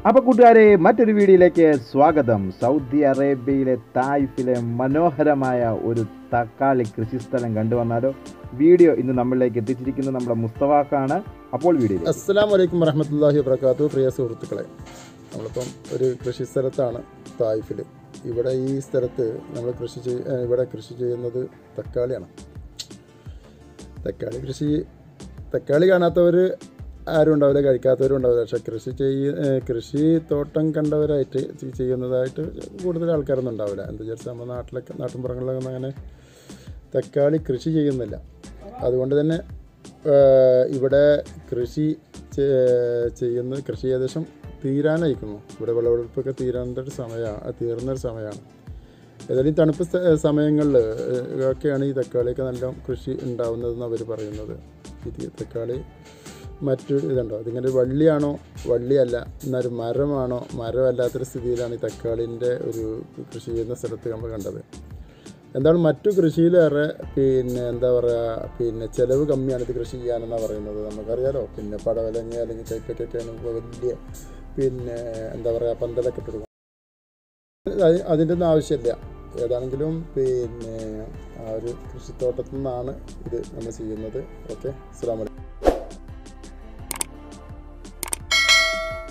അപ്പൊ കൂട്ടുകാരെ മറ്റൊരു വീഡിയോയിലേക്ക് സ്വാഗതം സൗദി അറേബ്യയിലെ തായിഫിലെ മനോഹരമായ ഒരു തക്കാളി കൃഷിസ്ഥലം കണ്ടുവന്നാലോ വീഡിയോ ഇന്ന് നമ്മളിലേക്ക് എത്തിച്ചിരിക്കുന്നത് നമ്മുടെ മുസ്തഫാക്കാണ് അപ്പോൾ വീഡിയോ അസ്സലാം വലൈക്കും വറഹമത്തല്ലാഹി വബർക്കാത്തു പ്രിയ സുഹൃത്തുക്കളെ നമ്മളിപ്പം ഒരു കൃഷി സ്ഥലത്താണ് തായിഫിൽ ഇവിടെ ഈ സ്ഥലത്ത് നമ്മൾ കൃഷി ചെയ് ഏ, ഇവിടെ കൃഷി ചെയ്യുന്നത് തക്കാളിയാണ് തക്കാളി കൃഷി തക്കാളി കാണാത്തവർ ആരും ഉണ്ടാവില്ല കഴിക്കാത്തവരും ഉണ്ടാവില്ല പക്ഷേ കൃഷി ചെയ്യ ഏ, കൃഷി തോട്ടം കണ്ടവരായിട്ട് ചെ- ചെയ്യുന്നതായിട്ട് കൂടുതൽ ആൾക്കാരൊന്നും ഉണ്ടാവില്ല എന്താ വെച്ചാൽ നമ്മുടെ നാട്ടിലൊക്കെ നാട്ടിൻപുറങ്ങളിലൊന്നും അങ്ങനെ തക്കാളി കൃഷി ചെയ്യുന്നില്ല അതുകൊണ്ട് തന്നെ ആ, ഇവിടെ കൃഷി ചെ- ചെയ്യുന്ന കൃഷി ഏകദേശം തീരാനായിരിക്കുന്നു ഇവിടെ വിളവെടുപ്പൊക്കെ തീരേണ്ട ഒരു സമയമാണ് തീർന്ന ഒരു സമയമാണ് ഏതായാലും ഈ തണുപ്പ് സ്ഥ- സമയങ്ങളിൽ ഒക്കെയാണ് ഈ തക്കാളിയൊക്കെ നല്ല കൃഷി ഉണ്ടാവുന്നതെന്ന് അവർ പറയുന്നത് ഇത് തക്കാളി മറ്റു ഇതുണ്ടോ അതിങ്ങനെ വള്ളിയാണോ വള്ളിയല്ല എന്നൊരു മരമാണോ മരമല്ലാത്തൊരു സ്ഥിതിയിലാണ് ഈ തക്കാളിൻ്റെ ഒരു കൃഷി ചെയ്യുന്ന സ്ഥലത്ത് നമ്മൾ കണ്ടത് എന്താണ് മറ്റു കൃഷിയിലേറെ പിന്നെ എന്താ പറയുക പിന്നെ ചിലവ് കമ്മിയാണ് ഇത് കൃഷി ചെയ്യാനെന്നാണ് പറയുന്നത് നമുക്കറിയാലോ പിന്നെ പടവലങ്ങ അല്ലെങ്കിൽ കൈപ്പറ്റൊക്കെയാണ് ഇപ്പോൾ വലിയ പിന്നെ എന്താ പറയുക പന്തലൊക്കെ ഇട്ട് കൊടുക്കും അത് അതിൻ്റെ ഒന്നും ആവശ്യമില്ല ഏതാണെങ്കിലും പിന്നെ ആ ഒരു കൃഷിത്തോട്ടത്തിൽ നിന്നാണ് ഇത് നമ്മൾ ചെയ്യുന്നത് ഓക്കെ അസ്സാം വലൈക്കും